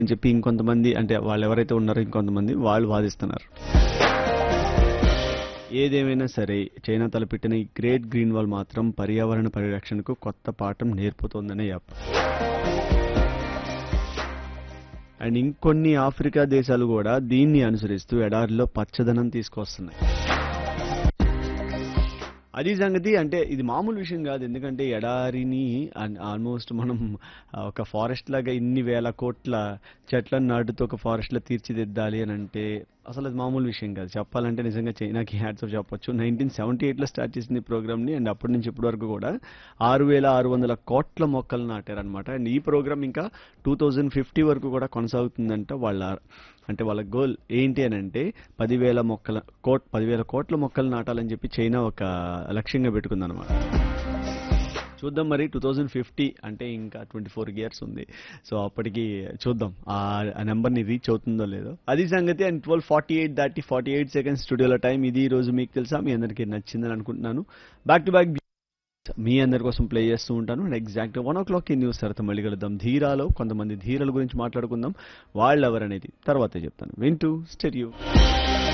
అని చెప్పి ఇంకొంతమంది అంటే వాళ్ళు ఎవరైతే ఉన్నారో ఇంకొంతమంది వాళ్ళు వాదిస్తున్నారు ఏదేమైనా సరే చైనా తలపెట్టిన ఈ గ్రేట్ గ్రీన్ వాల్ మాత్రం పర్యావరణ పరిరక్షణకు కొత్త పాఠం నేర్పుతోందనే చెప్పాలి అండ్ ఇంకొన్ని ఆఫ్రికా దేశాలు కూడా దీన్ని అనుసరిస్తూ ఎడారిలో పచ్చదనం తీసుకొస్తున్నాయి అది సంగతి అంటే ఇది మామూలు విషయం కాదు ఎందుకంటే ఎడారిని ఆల్మోస్ట్ మనం ఆ, ఒక ఫారెస్ట్ లాగా ఇన్ని వేల కోట్ల చెట్లను నాటుతూ ఒక ఫారెస్ట్ లో తీర్చిదిద్దాలి అని అంటే అసలు అది మామూలు విషయం కాదు చెప్పాలంటే నిజంగా చైనాకి హ్యాట్స్ ఆఫ్ చెప్పొచ్చు నైన్టీన్ సెవెంటీ ఎయిట్లో స్టార్ట్ చేసింది ఈ ప్రోగ్రామ్ ని అండ్ అప్పటి నుంచి ఇప్పటి వరకు కూడా ఆరు వేల ఆరు వందల కోట్ల మొక్కలు నాటారనమాట అండ్ ఈ ప్రోగ్రామ్ ఇంకా టూ థౌజండ్ ఫిఫ్టీ వరకు కూడా కొనసాగుతుందంట వాళ్ళ అంటే వాళ్ళ గోల్ ఏంటి అని అంటే పదివేల మొక్కల కోట్ పదివేల కోట్ల మొక్కలు నాటాలని చెప్పి చైనా ఒక లక్ష్యంగా పెట్టుకుందనమాట చూద్దాం మరి టూ థౌజండ్ ఫిఫ్టీ అంటే ఇంకా ట్వంటీ ఫోర్ ఇయర్స్ ఉంది సో అప్పటికి చూద్దాం ఆ నెంబర్ని రీచ్ అవుతుందో లేదో అది సంగతి అండ్ ట్వెల్వ్ ఫార్టీ ఎయిట్ దాటి ఫార్టీ ఎయిట్ సెకండ్స్ స్టూడియోలో టైం ఇది ఈ రోజు మీకు తెలుసా మీ అందరికీ నచ్చిందని అనుకుంటున్నాను బ్యాక్ టు బ్యాక్ మీ అందరి కోసం ప్లే చేస్తూ ఉంటాను and exact one o'clock ఈ న్యూస్ తర్వాత మళ్ళీ కలుద్దాం ధీరాలో కొంతమంది ధీరల గురించి మాట్లాడుకుందాం వాళ్ళు ఎవరనేది తర్వాతే చెప్తాను వింటూ స్టెరియో